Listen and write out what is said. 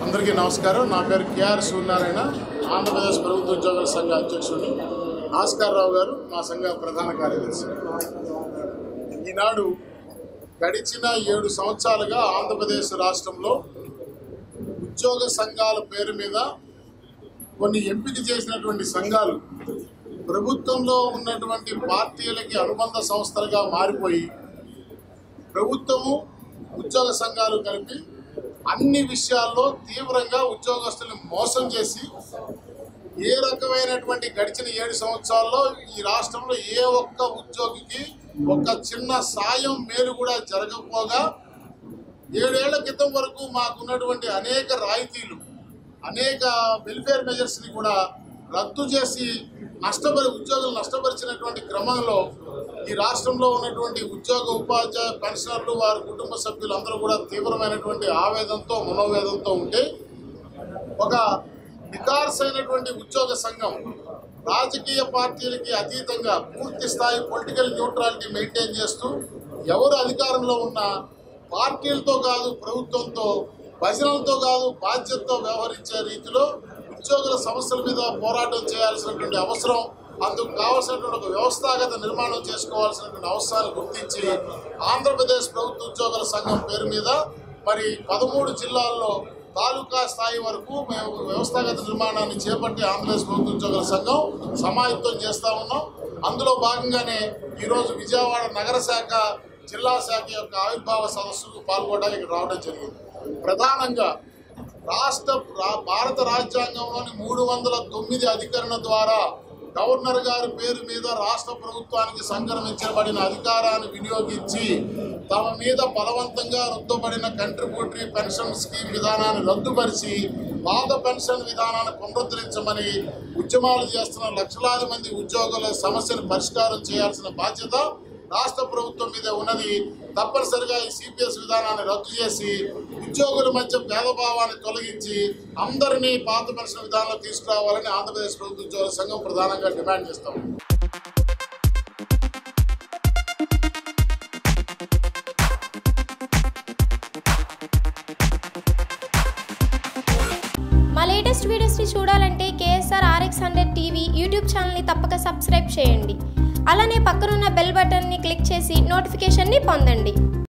అందరికీ నమస్కారం నా పేరు కేఆర్ సూర్యనారాయణ ఆంధ్రప్రదేశ్ ప్రభుత్వ ఉద్యోగుల సంఘ అధ్యక్షుడిని భాస్కర్ రావు గారు మా సంఘ ప్రధాన కార్యదర్శి ఈనాడు గడిచిన ఏడు సంవత్సరాలుగా ఆంధ్రప్రదేశ్ రాష్ట్రంలో ఉద్యోగ సంఘాల పేరు మీద కొన్ని ఎంపిక చేసినటువంటి సంఘాలు ప్రభుత్వంలో ఉన్నటువంటి పార్టీలకి అనుబంధ సంస్థలుగా మారిపోయి ప్రభుత్వము ఉద్యోగ సంఘాలు కలిపి అన్ని విషయాల్లో తీవ్రంగా ఉద్యోగస్తుల్ని మోసం చేసి ఏ రకమైనటువంటి గడిచిన ఏడు సంవత్సరాల్లో ఈ రాష్ట్రంలో ఏ ఒక్క ఉద్యోగికి ఒక చిన్న సాయం మేలు కూడా జరగకపోగా ఏడేళ్ల క్రితం వరకు మాకున్నటువంటి అనేక రాయితీలు అనేక వెల్ఫేర్ మెజర్స్ని కూడా రద్దు చేసి నష్టపరి ఉద్యోగులు నష్టపరిచినటువంటి క్రమంలో ఈ రాష్ట్రంలో ఉన్నటువంటి ఉద్యోగ ఉపాధ్యాయ పెన్షనర్లు వారి కుటుంబ సభ్యులు అందరూ కూడా తీవ్రమైనటువంటి ఆవేదనతో మనోవేదంతో ఉంటే ఒక నికార్సైనటువంటి ఉద్యోగ సంఘం రాజకీయ పార్టీలకి అతీతంగా పూర్తి స్థాయి పొలిటికల్ న్యూట్రాలిటీ మెయింటైన్ చేస్తూ ఎవరు అధికారంలో ఉన్నా పార్టీలతో కాదు ప్రభుత్వంతో భజనలతో కాదు బాధ్యతతో వ్యవహరించే రీతిలో ఉద్యోగుల సమస్యల మీద పోరాటం చేయాల్సినటువంటి అవసరం అందుకు కావాల్సినటువంటి ఒక వ్యవస్థాగత నిర్మాణం చేసుకోవాల్సినటువంటి అవసరాన్ని గుర్తించి ఆంధ్రప్రదేశ్ ప్రభుత్వ ఉద్యోగుల సంఘం పేరు మీద మరి పదమూడు జిల్లాల్లో తాలూకా స్థాయి వరకు మేము వ్యవస్థాగత నిర్మాణాన్ని చేపట్టి ఆంధ్రప్రదేశ్ ప్రభుత్వ ఉద్యోగుల సంఘం సమాయత్తం చేస్తా ఉన్నాం అందులో భాగంగానే ఈరోజు విజయవాడ నగర శాఖ జిల్లా శాఖ యొక్క ఆవిర్భావ సదస్సుకు పాల్గొనడానికి రావడం జరిగింది ప్రధానంగా రాష్ట్ర రా- భారత రాజ్యాంగంలోని మూడు వందల తొమ్మిది అధికరణ ద్వారా గవర్నర్ గారి పేరు మీద రాష్ట్ర ప్రభుత్వానికి సంక్రమించబడిన అధికారాన్ని వినియోగించి తమ మీద బలవంతంగా రుద్దబడిన కంట్రిబ్యూటరీ పెన్షన్ స్కీమ్ విధానాన్ని రద్దుపరిచి పాత పెన్షన్ విధానాన్ని పునరుద్ధరించమని ఉద్యమాలు చేస్తున్న లక్షలాది మంది ఉద్యోగుల సమస్యను పరిష్కారం చేయాల్సిన బాధ్యత రాష్ట్ర ప్రభుత్వం మీద ఉన్నది తప్పనిసరిగా ఈ సిపిఎస్ విధానాన్ని రద్దు చేసి ఉద్యోగుల మధ్య భేదభావాన్ని తొలగించి అందరినీ పాత పెన్షన్ విధానంలో తీసుకురావాలని ఆంధ్రప్రదేశ్ ప్రభుత్వ ఉద్యోగుల సంఘం ప్రధానంగా డిమాండ్ చేస్తాం మా లేటెస్ట్ వీడియోస్ని చూడాలంటే KSR RX hundred TV YouTube ఛానల్ని తప్పక సబ్స్క్రైబ్ చేయండి అలానే పక్కనున్న బెల్ బటన్ని క్లిక్ చేసి నోటిఫికేషన్ని పొందండి